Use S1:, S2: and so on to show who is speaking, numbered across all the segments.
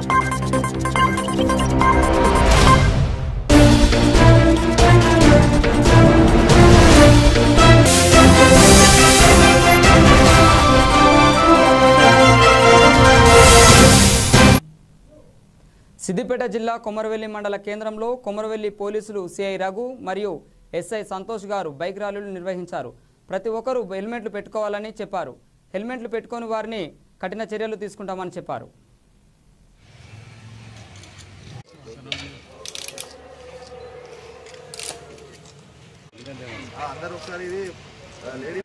S1: సిద్దిపేట జిల్లా కొమరవెల్లి మండల కేంద్రంలో కొమరవెల్లి పోలీసులు సిఐ రఘు మరియు ఎస్ఐ సంతోష్ గారు బైక్ ర్యాలీలు నిర్వహించారు ప్రతి ఒక్కరూ హెల్మెట్లు పెట్టుకోవాలని చెప్పారు హెల్మెట్లు పెట్టుకొని వారిని కఠిన చర్యలు తీసుకుంటామని చెప్పారు
S2: అందరూ ఒకసారి ఇది లేడీ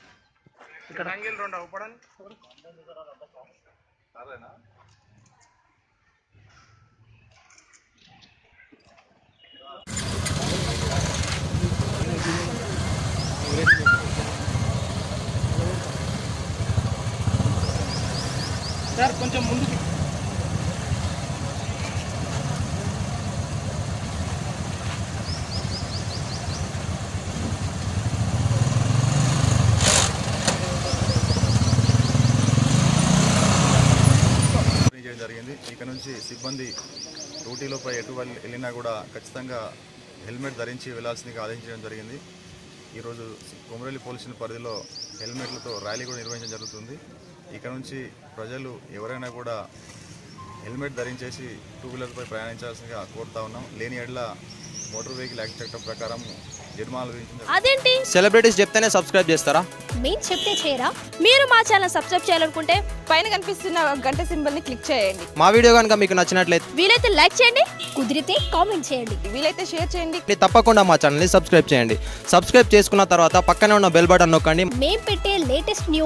S2: పంపిణీ చేయడం జరిగింది ఇక నుంచి సిబ్బంది డ్యూటీలోపై ఎటు వెళ్ళి- వెళ్ళినా కూడా ఖచ్చితంగా హెల్మెట్ ధరించి వెళ్లాల్సిందిగా ఆదేశించడం జరిగింది ఈరోజు కొమరవెల్లి పోలీస్ స్టేషన్ పరిధిలో హెల్మెట్లతో ర్యాలీ కూడా నిర్వహించడం జరుగుతుంది ఇక నుంచి ప్రజలు ఎవరైనా కూడా హెల్మెట్ ధరించేసి టూ వీలర్పై ప్రయాణించాల్సిందిగా కోరుతా ఉన్నాం లేని ఎడ్ల మోటార్ వెహికల్ యాక్ట్ చట్టం ప్రకారం జరిమానాలు విధించడం
S3: అదేంటి
S4: సెలబ్రిటీస్ చెప్తేనే సబ్స్క్రైబ్ చేస్తారా
S3: మేము చెప్తే చేయరా మీరు మా ఛానల్ సబ్స్క్రైబ్ చేయాలనుకుంటే పైన కనిపిస్తున్న గంట సింబల్ ని క్లిక్ చేయండి
S4: మా వీడియో కనుక మీకు నచ్చినట్లయితే
S3: వీలైతే లైక్ చేయండి కుదిరితే కామెంట్ చేయండి వీలైతే షేర్ చేయండి
S4: తప్పకుండా మా ఛానల్ని సబ్స్క్రైబ్ చేయండి సబ్స్క్రైబ్ చేసుకున్న తర్వాత పక్కనే ఉన్న బెల్ బటన్ నొక్కండి
S3: మేము పెట్టే లేటెస్ట్ న్యూస్